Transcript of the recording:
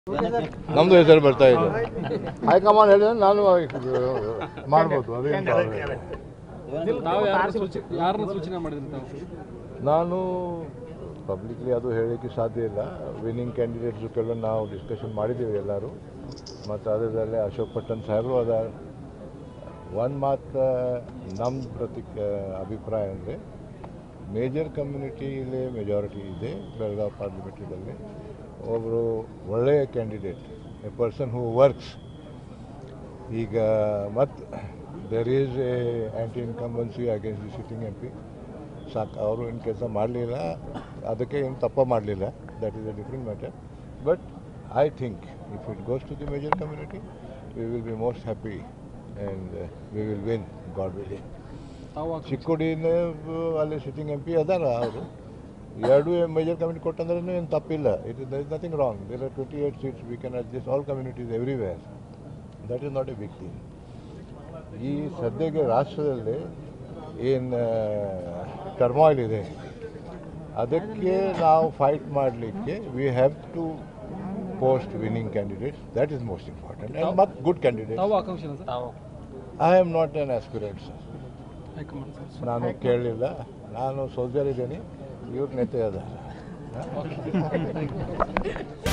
ನಮ್ಮದು ಹೆಸರು ಬರ್ತಾ ಇದೆ ಹೈಕಮಾಂಡ್ ಹೇಳಿದ್ರೆ ನಾನು ಮಾಡ್ಬೋದು ಅದೇನು problem ಇಲ್ಲ. ತಾವು ಯಾರನ್ನ ಸೂಚಿ ಯಾರನ್ನ ಸೂಚನೆ ಮಾಡಿದ್ರಿ ತಾವು ನಾನು ಪಬ್ಲಿಕ್ಲಿ ಅದು ಹೇಳಲಿಕ್ಕೆ ಸಾಧ್ಯ ಇಲ್ಲ ವಿನ್ನಿಂಗ್ ಕ್ಯಾಂಡಿಡೇಟ್ಸ್ ಕೆಲವು ನಾವು ಡಿಸ್ಕಷನ್ ಮಾಡಿದ್ದೀವಿ ಎಲ್ಲರೂ ಮತ್ತು ಅದರಲ್ಲೇ ಅಶೋಕ್ ಪಟ್ಟಣ್ ಸಾಹೇಬರು ಅದ ಒಂದು ಮಾತು ನಮ್ಮ ಪ್ರತಿ ಅಭಿಪ್ರಾಯ ಅಂದರೆ ಮೇಜರ್ ಕಮ್ಯುನಿಟಿಲಿ ಮೆಜಾರಿಟಿ ಇದೆ ಬೆಳಗಾವಿ ಪಾರ್ಲಿಮೆಂಟ್ರಿದಲ್ಲಿ ಒಬ್ಬರು ಒಳ್ಳೆಯ candidate a person who works ಈಗ ಮತ್ತು there is a anti incumbency against the sitting M P ಸಾಕು ಅವರು ಏನು ಕೆಲಸ ಮಾಡಲಿಲ್ಲ ಅದಕ್ಕೆ ಏನು ತಪ್ಪ ಮಾಡಲಿಲ್ಲ that is a different matter but I think if it goes to the major community we will be most happy and we will win God will ತಾವು ಚಿಕ್ಕೋಡಿನ ಅಲ್ಲಿ ಸಿಟ್ಟಿಂಗ್ ಎಂ ಪಿ ಅದಾರ ಅವರು ಎರಡು ಮೇಜರ್ ಕಮ್ಯುನಿಟಿ ಕೊಟ್ಟಂದ್ರೆ ಏನು ತಪ್ಪಿಲ್ಲ it is there is nothing wrong there are twenty eight seats we can adjust all communities everywhere that is not a big thing ಈ ಸದ್ಯಕ್ಕೆ ರಾಷ್ಟ್ರದಲ್ಲಿ ಏನು ಟರ್ಮಾಯಿಲ್ ಇದೆ ಅದಕ್ಕೆ ನಾವು ಫೈಟ್ ಮಾಡಲಿಕ್ಕೆ we have to post winning candidates that is most important and ಮತ್ತು good candidate ತಾವು ಆಕಾಂಕ್ಷಿನ sir I am not an aspirant sir high command sir ನಾನು ಕೇಳಲಿಲ್ಲ ನಾನು ಸೋಲ್ಜರ್ ಇದ್ದೀನಿ ಇವ್ರ ನೆತೆ ಅದ